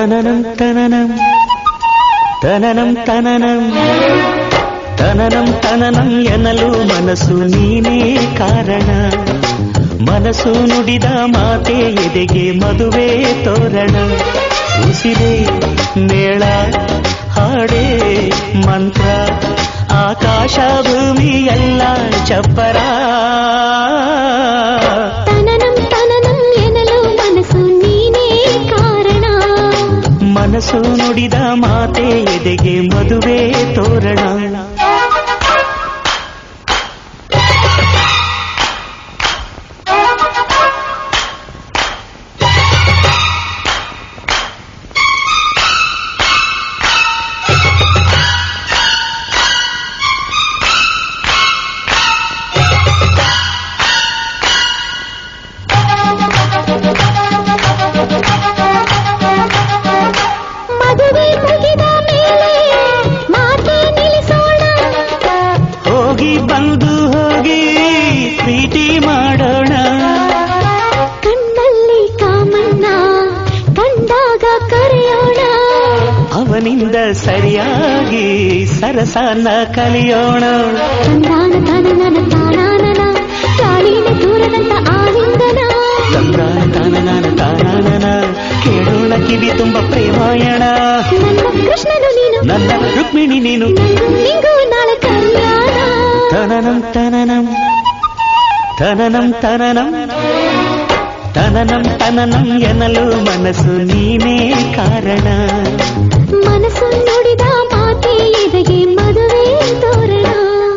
ತನನಂ ತನನಂ ತನನಂ ತನನಂ ತನನಂ ತನನಂ ಎನ್ನಲು ಮನಸ್ಸು ನೀನೇ ಕಾರಣ ಮನಸ್ಸು ನುಡಿದ ಮಾತೆ ಎದೆಗೆ ಮದುವೆ ತೋರಣ ಉಸಿರೇ ಮೇಳ ಹಾಡೇ ಮಂತ್ರ ಆಕಾಶ ಭೂಮಿ ಎಲ್ಲ ಚಪ್ಪರ ತನನಂ ತನನಂ ಎನ್ನಲು ಮನಸ್ಸು ನೀನೇ ಕಾರಣ ಮನಸ್ಸು ನುಡಿದ ಮಾತೆ ಎದೆಗೆ ಮದುವೆ ತೋರಣ ಮದುವೆ ಮುಗಿದ ಮೇಲೆ ಮಾತೆ ನಿಲ್ಲಿಸೋಣ ಹೋಗಿ ಬಂದು ಹೋಗಿ ಪ್ರೀತಿ ಮಾಡೋಣ ಕಣ್ಣಲ್ಲಿ ಕಾಮಣ್ಣ ಕಂಡಾಗ ಕರೆಯೋಣ ಅವನಿಂದ ಸರಿಯಾಗಿ ಸರಸನ ಕಲಿಯೋಣ ತಂದಾನ ತನನನ ತಾನಾನನ ಗಾಳಿನ ದೂರದಂತ ಆಲಿಂಗನ ತಂದಾನ ತಾನನಾನ ತಾನಾನನ ಕೇಳೋಣ ಕಿವಿ ತುಂಬ ಪ್ರೇಮಾಯಣ ನನ್ನ ಕೃಷ್ಣನು ನೀನು ನನ್ನ ರುಕ್ಮಿಣಿ ನೀನು ನಂಗೂ ನಿಂಗೂ ನಾಳೆ ಕಲ್ಯಾಣ ತನನಂ ತನನಂ ತನನಂ ತನನಂ ತನನಂ ತನನಂ ಎನ್ನಲು ಮನಸ್ಸು ನೀನೇ ಕಾರಣ ಮನಸ್ಸು ನುಡಿದ ಮಾತೆ ಎದೆಗೆ ಮದುವೆ ತೋರಣ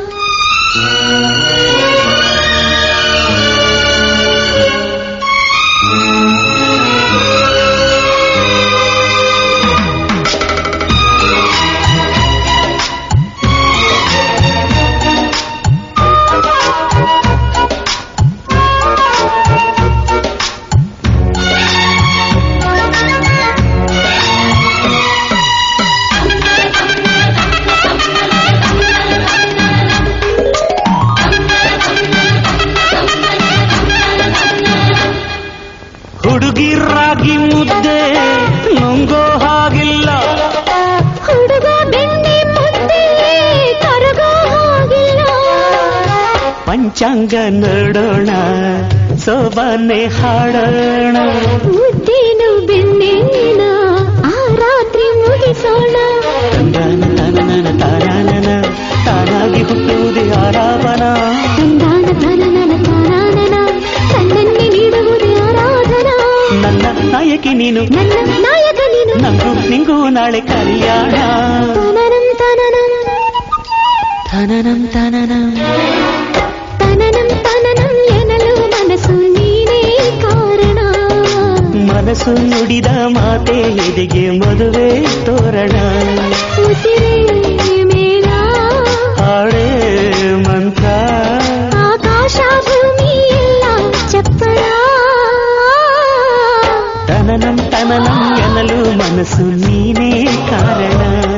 ಹುಡುಗಿರಾಗಿ ಮುದ್ದೆ ನುಂಗೋ ಹಾಗಿಲ್ಲ ಹುಡುಗ ಬೆಣ್ಣೆ ಮುದ್ದೆ ಕರಗೋ ಹೋಗಿಲ್ಲ ಪಂಚಾಂಗ ನೋಡೋಣ ಸೋಬಾನೆ ಹಾಡೋಣ ಮುದ್ದೇನು ಬೆಣ್ಣೆನ ಆ ರಾತ್ರಿ ಮುಗಿಸೋಣ ತಂದಾನ ತನನನ ತಾನಾನನ ತಾನಾಗಿ ಹುಟ್ಟುವುದೇ ಆರಾಮನ ತಂದಾನ ತನನನ ತಾನಾನನ ತನ್ನನ್ನೇ ನೀಡುವುದೇ ಆರಾಧನಾ ನನ್ನ ನಾಯಕಿ ನೀನು ನನ್ನ ನಾಯಕ ನೀನು ನಂಗೂ ನಿಂಗೂ ನಾಳೆ ಕಲ್ಯಾಣ ತನನಂ ತನನಂ ತನನಂ ತನನಂ ತನನಂ ತನನಂ ಎನ್ನಲು ಮನಸ್ಸು ನೀನೇ ಕಾರಣ ಮನಸ್ಸು ನುಡಿದ ಮಾತೆ ಎದೆಗೆ ಮದುವೆ ತೋರಣ ಉಸಿರೇ ಮೇಲ ಹಾಡೇ ಮಂತ್ರ ಆಕಾಶ ಭೂಮಿ ಎಲ್ಲ ಚಪ್ಪಳ ತನನಂ ತನನಂ ಎನ್ನಲು ಮನಸ್ಸು ನೀನೇ ಕಾರಣ